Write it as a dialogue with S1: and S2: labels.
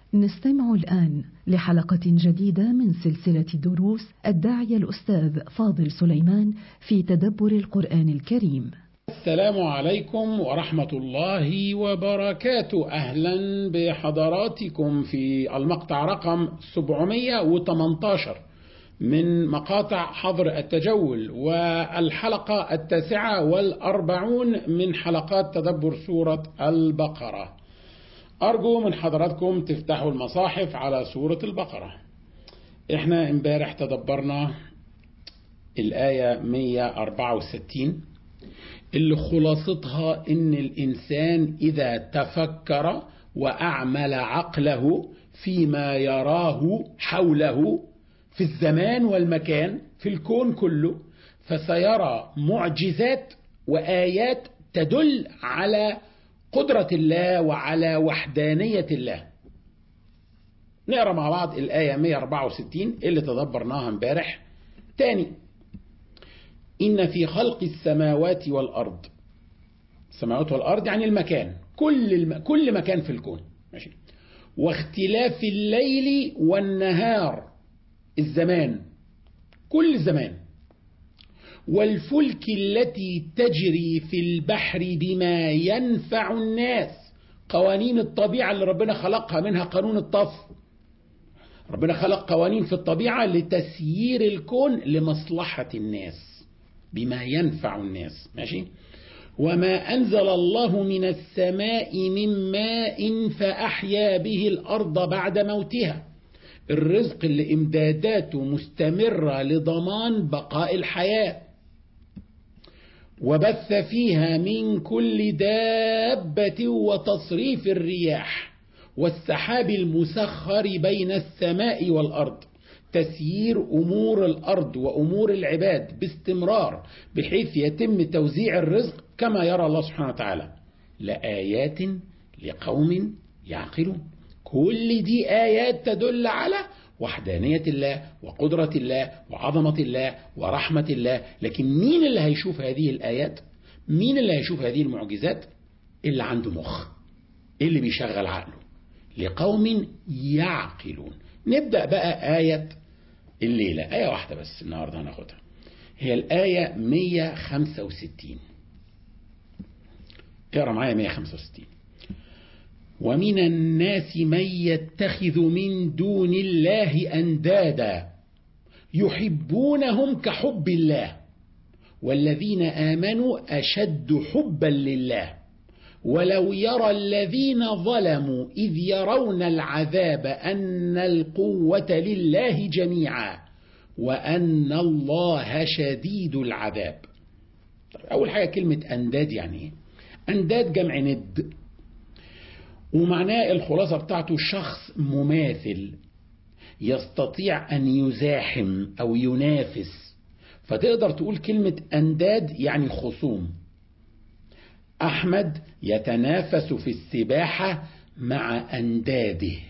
S1: نستمع الآن لحلقة جديدة من سلسلة دروس الداعية الأستاذ فاضل سليمان في تدبر القرآن الكريم.
S2: السلام عليكم ورحمة الله وبركاته أهلا بحضراتكم في المقطع رقم 718 من مقاطع حظر التجول والحلقة التاسعة والأربعون من حلقات تدبر سورة البقرة أرجو من حضراتكم تفتحوا المصاحف على سورة البقرة احنا امبارح تدبرنا الآية 164 اللي خلاصتها ان الانسان اذا تفكر واعمل عقله فيما يراه حوله في الزمان والمكان في الكون كله فسيرى معجزات وايات تدل على قدره الله وعلى وحدانيه الله نقرا مع بعض الايه 164 اللي تدبرناها امبارح تاني إن في خلق السماوات والأرض السماوات والأرض يعني المكان كل الم... كل مكان في الكون ماشي واختلاف الليل والنهار الزمان كل الزمان والفلك التي تجري في البحر بما ينفع الناس قوانين الطبيعة اللي ربنا خلقها منها قانون الطف ربنا خلق قوانين في الطبيعة لتسيير الكون لمصلحة الناس بما ينفع الناس ماشي وما أنزل الله من السماء من ماء فأحيا به الأرض بعد موتها الرزق اللي إمداداته مستمرة لضمان بقاء الحياة وبث فيها من كل دابة وتصريف الرياح والسحاب المسخر بين السماء والأرض تسيير امور الارض وامور العباد باستمرار بحيث يتم توزيع الرزق كما يرى الله سبحانه وتعالى لايات لقوم يعقلون كل دي ايات تدل على وحدانيه الله وقدره الله وعظمه الله ورحمه الله لكن مين اللي هيشوف هذه الايات مين اللي هيشوف هذه المعجزات اللي عنده مخ اللي بيشغل عقله لقوم يعقلون نبدأ بقى آية الليلة آية واحدة بس النهاردة هناخدها هي الآية 165 اقرا معايا 165 ومن الناس من يتخذ من دون الله أندادا يحبونهم كحب الله والذين آمنوا أشد حبا لله ولو يرى الذين ظلموا إذ يرون العذاب أن القوة لله جميعا وأن الله شديد العذاب أول حاجة كلمة أنداد يعني إيه؟ أنداد جمع ند ومعناه الخلاصة بتاعته شخص مماثل يستطيع أن يزاحم أو ينافس فتقدر تقول كلمة أنداد يعني خصوم أحمد يتنافس في السباحة مع أنداده